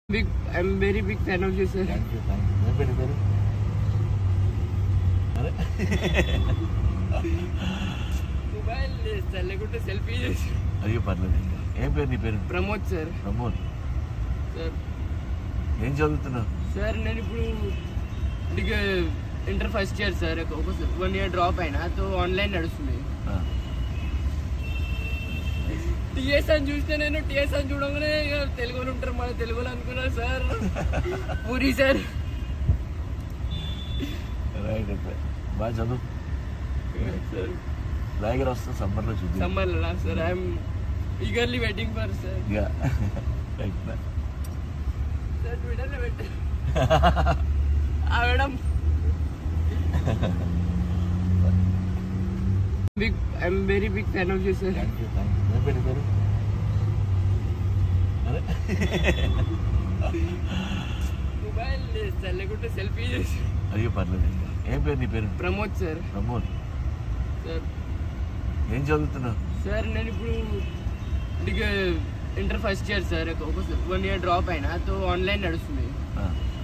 big I'm very big fan of you sir thank you thank you ఏం పేరు నీ పేరు అరే మొబైల్ చల్లకుంటే సెల్ఫీ చేసి అయ్యో పర్లేదు ఇంకా ఏం పేరు నీ పేరు ప్రమోద్ సార్ ప్రమోద్ సార్ ఏం చదువుతున్నావు సార్ నేను ఇప్పుడు degree inter first year sir ఒక వన్ ఇయర్ డ్రాప్ అయినా తో ఆన్లైన్ నడుస్తుంది ఆ, టీఎస్ అని చూస్తే నేను టీఎస్ అని చూడగానే ఇక తెలుగులో ఉంటారు మన తెలుగులో అనుకున్నా సార్ పూరి సార్ రైట్ అయితే బాగా చదువు సార్ లాగర్ వస్తే సమ్మర్లో చూద్దాం summer sir I'm eagerly waiting for sir ఇక రైట్ సార్ ట్విట్టర్లో పెట్ట madam big I'm very big fan of you sir thank you thank you ఏం పేరు నీ పేరు అరే మొబైల్ చల్లకుంటే సెల్ఫీ చేసి అయ్యో పర్లేదు ఇంకా ఏం పేరు నీ పేరు ప్రమోద్ సార్ ప్రమోద్ సార్ ఏం చదువుతున్నావు సార్ నేను ఇప్పుడు degree inter first year sir ఒక వన్ ఇయర్ డ్రాప్ అయినా తో ఆన్లైన్ నడుస్తుంది ఆ,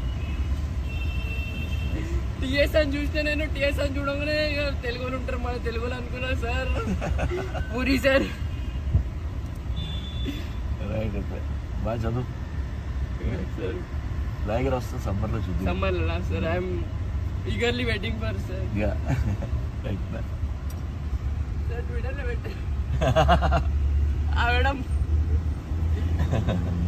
టీఎస్ అని చూస్తే నేను టీఎస్ అని చూడగానే ఇక తెలుగులో ఉంటారు మన తెలుగులో అనుకున్నా సార్ పూరి సార్ రైట్ అయితే బాగా చదువు సార్ లాగర్ వస్తే సమ్మర్లో చూద్దాం summer sir I'm eagerly waiting for sir ఇక రైట్ సార్ ట్విట్టర్లో పెట్ట మేడం